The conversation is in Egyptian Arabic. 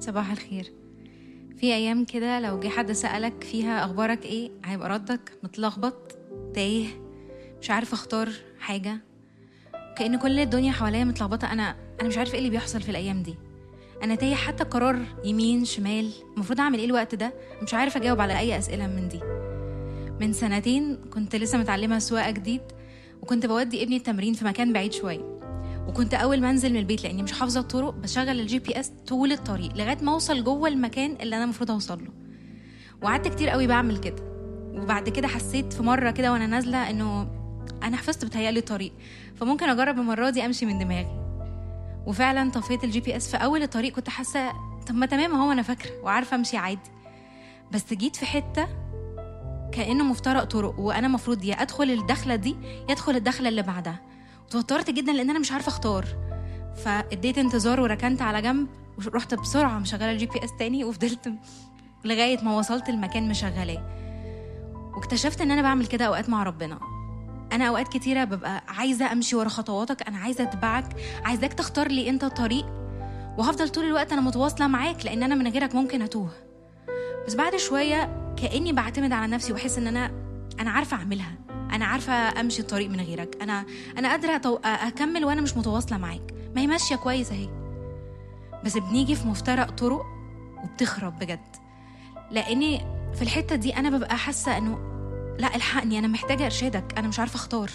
صباح الخير في ايام كده لو جه حد سالك فيها اخبارك ايه هيبقى ردك متلخبط تايه مش عارف اختار حاجه كأن كل الدنيا حواليا متلخبطه انا انا مش عارف ايه اللي بيحصل في الايام دي انا تايه حتى قرار يمين شمال المفروض اعمل ايه الوقت ده مش عارف اجاوب على اي اسئله من دي من سنتين كنت لسه متعلمه سواقه جديد وكنت بودي ابني التمرين في مكان بعيد شويه وكنت اول ما انزل من البيت لاني مش حافظه الطرق بشغل الجي بي اس طول الطريق لغايه ما اوصل جوه المكان اللي انا المفروض اوصل له وقعدت كتير قوي بعمل كده وبعد كده حسيت في مره كده وانا نازله انه انا حفظت بتهيألي الطريق فممكن اجرب المره دي امشي من دماغي وفعلا طفيت الجي بي اس في اول الطريق كنت حاسه طب ما تمام هو انا فاكره وعارفه امشي عادي بس جيت في حته كانه مفترق طرق وانا المفروض يا ادخل الدخله دي يا ادخل الدخله اللي بعدها وتوترت جدا لان انا مش عارفه اختار فاديت انتظار وركنت على جنب ورحت بسرعه مشغله الجي بي اس تاني وفضلت لغايه ما وصلت المكان مشغلاه واكتشفت ان انا بعمل كده اوقات مع ربنا انا اوقات كتيره ببقى عايزه امشي ورا خطواتك انا عايزه اتبعك عايزاك تختار لي انت الطريق وهفضل طول الوقت انا متواصله معاك لان انا من غيرك ممكن اتوه بس بعد شويه كاني بعتمد على نفسي واحس ان انا انا عارفه اعملها انا عارفه امشي الطريق من غيرك انا انا قادره أتو... اكمل وانا مش متواصله معاك ما هي ماشيه كويس اهي بس بنيجي في مفترق طرق وبتخرب بجد لاني في الحته دي انا ببقى حاسه انه لا الحقني انا محتاجه ارشادك انا مش عارفه اختار